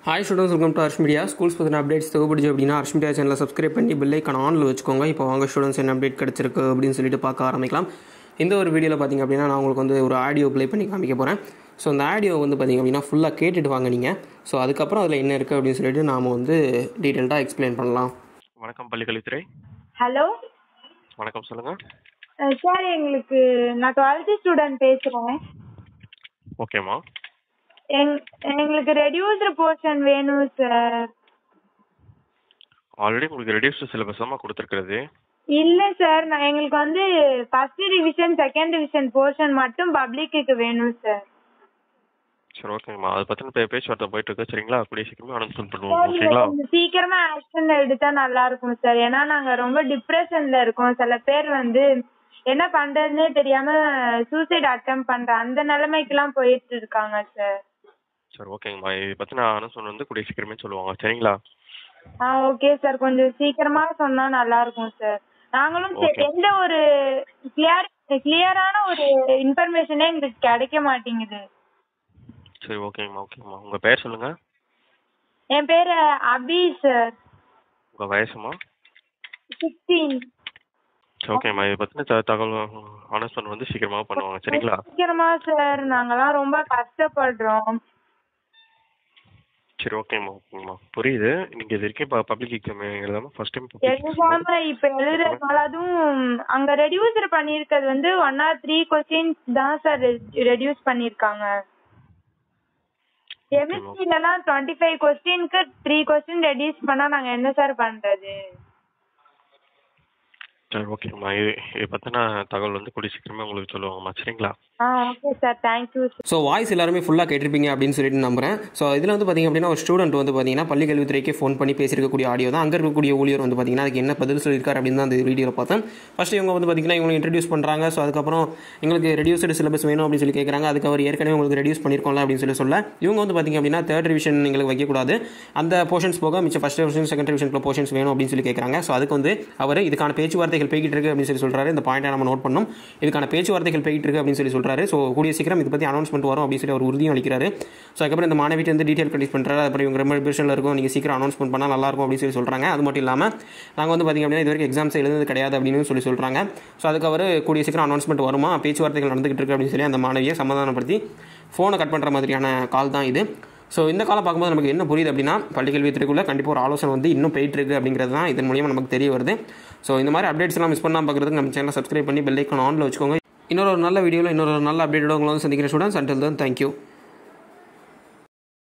Hi students welcome to Harsh media schools பற்றின updates தேவைப்படுச்சு அப்படின்னா ஹர்ஷ் மீடியா சேனலை சப்ஸ்கிரைப் பண்ணி பெல் ஐக்கான ஆனில் வச்சுக்கோங்க இப்போ வாங்க ஸ்டூடெண்ட்ஸ் என்ன அப்டேட் கிடச்சிருக்கு அப்படின்னு சொல்லிட்டு பார்க்க ஆரம்பிக்கலாம் இந்த ஒரு வீடியோவில் பார்த்திங்க அப்படின்னா நான் உங்களுக்கு வந்து ஒரு ஆடியோ ப்ளே பண்ணி காமிக்க போகிறேன் ஸோ அந்த ஆடியோ வந்து பார்த்திங்க அப்படின்னா ஃபுல்லாக கேட்டுட்டு வாங்க நீங்கள் ஸோ அதுக்கப்புறம் அதில் என்ன இருக்குது அப்படின்னு சொல்லிட்டு நாம் வந்து டீட்டெயில்டாக எக்ஸ்பிளைன் பண்ணலாம் வணக்கம் பள்ளிக்கல்வித்துறை ஹலோ வணக்கம் சொல்லுங்க சார் எங்களுக்கு நான் டுவெல்த்து ஸ்டூடெண்ட் பேசுகிறேன் ஓகேம்மா எங் எங்களுக்கு ரெடியூஸ்டு போர்ஷன் வேணும் சார் ஆல்ரெடி உங்களுக்கு ரெடியூஸ்டு சிலபஸ் தான் கொடுத்துருக்கிறது இல்லை சார் நான் எங்களுக்கு வந்து first division second division portion மட்டும் பப்ளிக்கு வேணும் சார் சரி ஓகேம்மா அதை பற்றின பே பேச்சுவார்த்தை போயிட்டு இருக்கு சரிங்களா கூடிய சீக்கிரமே அனௌன்ஸ்மெண்ட் பண்ணுவோம் சார் ஓகேங்களா கொஞ்சம் சீக்கிரமா ஆக்ஷன் எடுத்தா நல்லா இருக்கும் சார் ஏன்னா நாங்க ரொம்ப டிப்ரெஷன்ல இருக்கோம் சில பேர் வந்து என்ன பண்றதுன்னே தெரியாம சூசைட் அட்டம் பண்ற அந்த நிலைமைக்கெல்லாம் போயிட்டு இருக்காங்க சார் சரி ஓகேங்கம்மா இதை பற்றின அனௌன்ஸ்மெண்ட் வந்து கூடிய சீக்கிரமே சொல்லுவாங்க சரிங்களா ஆ ஓகே சார் கொஞ்சம் சீக்கிரமா சொன்னா நல்லா இருக்கும் சார் நாங்களும் சரி, Okay. எந்த ஒரு கிளியர் கிளியரான ஒரு இன்ஃபர்மேஷனே எங்களுக்கு கிடைக்க மாட்டேங்குது சரி ஓகேங்கம்மா ஓகேங்கம்மா உங்கள் பேர் சொல்லுங்கள் என் பேரு அபி சார் உங்கள் வயசுமா சிக்ஸ்டீன் சரி ஓகேம்மா இதை பற்றின த தகவல் அனௌன்ஸ்மெண்ட் வந்து சீக்கிரமாக பண்ணுவாங்க சரிங்களா சீக்கிரமா சார் நாங்கெல்லாம் ரொம்ப கஷ்டப்படுறோம் சரி ஓகேம்மா ஓகேம்மா புரியுது நீங்கள் இது வரைக்கும் இப்போ பப்ளிக் எக்ஸாம் எழுதாமல் ஃபஸ்ட் டைம் பப்ளிக் எழுதாம இப்ப எழுதுறதுனால அதுவும் அங்க ரெடியூசர் பண்ணிருக்கிறது வந்து ஒன் ஆர் த்ரீ கொஸ்டின்ஸ் தான் சார் ரெடியூஸ் பண்ணிருக்காங்க கெமிஸ்ட்ரில எல்லாம் டுவெண்ட்டி ஃபைவ் கொஸ்டினுக்கு த்ரீ கொஸ்டின் ரெடியூஸ் பண்ணா நாங்க என்ன சார் பண்றது சரி ஓகேங்கம்மா இது இதை பற்றின தகவல் வந்து கூடிய சீக்கிரமே உங்களுக்கு சொல்லுவாங்கம்மா சரிங்களா ஆ okay sir thank you sir so voice எல்லாருமே ஃபுல்லாக கேட்டிருப்பீங்க அப்படின்னு சொல்லிட்டு நம்புறேன் ஸோ இதில் வந்து பார்த்திங்க அப்படின்னா ஒரு ஸ்டூடெண்ட் வந்து பார்த்தீங்கன்னா பள்ளி கல்வித்துறைக்கு ஃபோன் பண்ணி பேசியிருக்கக்கூடிய ஆடியோ தான் அங்கே இருக்கக்கூடிய ஊழியர் வந்து பார்த்தீங்கன்னா அதுக்கு என்ன பதில் சொல்லியிருக்காரு அப்படின்னு தான் அந்த வீடியோவில் பார்த்தேன் ஃபர்ஸ்ட் இவங்க வந்து பார்த்தீங்கன்னா இவங்களை இன்ட்ரடியூஸ் பண்ணுறாங்க ஸோ அதுக்கப்புறம் எங்களுக்கு ரெடியூஸ்டு சிலபஸ் வேணும் அப்படின்னு சொல்லி கேட்குறாங்க அதுக்கு அவர் ஏற்கனவே உங்களுக்கு ரெடியூஸ் பண்ணியிருக்கோம்ல அப்படின்னு சொல்லி சொல்ல இவங்க வந்து பார்த்தீங்க அப்படின்னா தேர்ட் ரிவிஷன் எங்களுக்கு வைக்கக்கூடாது அந்த போர்ஷன்ஸ் போக மிச்சம் first division second division portions வேணும் அப்படின்னு சொல்லி கேட்குறாங்க ஸோ அதுக்கு வந்து அவர் இதுக்கான பேச்சுவார்த்தைகள் போய்கிட்டு இருக்கு அப்படின்னு சொல்லி சொல்றாரு இந்த பாயிண்டை நம்ம நோட் பண்ணணும் இதுக்கான பேச்சுவார்த்தைகள் போய்கிட்டு இருக்கு அப்படின்னு சொல்லி சொல்றாரு ஸோ கூடிய சீக்கிரம் இதை பற்றி அனௌன்ஸ்மெண்ட் வரும் அப்படின்னு சொல்லி அவர் உறுதியும் அளிக்கிறாரு ஸோ அதுக்கப்புறம் இந்த மாணவிட்டு வந்து டீட்டெயில் கண்டிஸ் பண்ணுறாரு அப்புறம் இவங்க ரொம்ப டிவிஷனில் இருக்கும் நீங்கள் சீக்கிரம் அனௌன்ஸ்மெண்ட் பண்ணால் நல்லா இருக்கும் அப்படின்னு சொல்லி சொல்கிறாங்க அது மட்டும் இல்லாமல் நாங்கள் வந்து பார்த்திங்க அப்படின்னா இது வரைக்கும் எக்ஸாம்ஸ் எழுதுனது கிடையாது அப்படின்னு சொல்லி சொல்கிறாங்க ஸோ அதுக்கு அவர் கூடிய சீக்கிரம் அனௌன்ஸ்மெண்ட் வருமா பேச்சுவார்த்தைகள் நடந்துகிட்டு இருக்கு அப்படின்னு சொல்லி அந்த மாணவியை சமாதானப்படுத்தி ஃபோனை கட் பண்ணுற மாதிரியான கால் தான் இது ஸோ இந்த காலம் பார்க்கும்போது நமக்கு என்ன புரியுது அப்படின்னா பள்ளிக்கல்வித்துறைக்குள்ளே கண்டிப்பாக ஒரு ஆலோசனை வந்து இன்னும் போயிட்டு இருக்கு அப்படிங்கிறது தான் இதன் மூலியமாக நமக்கு தெரிய வருது ஸோ இந்த மாதிரி அப்டேட்ஸ் எல்லாம் மிஸ் பண்ணாமல் பார்க்குறதுக்கு நம்ம சேனலை சப்ஸ்கிரைப் பண்ணி பெல் ஐக்கான் ஆனில் வச்சுக்கோங்க இன்னொரு ஒரு நல்ல வீடியோவில் இன்னொரு ஒரு நல்ல அப்டேட்டோட உங்களை வந்து சந்திக்கிற ஸ்டூடெண்ட்ஸ் அண்டில் தான் தேங்க்யூ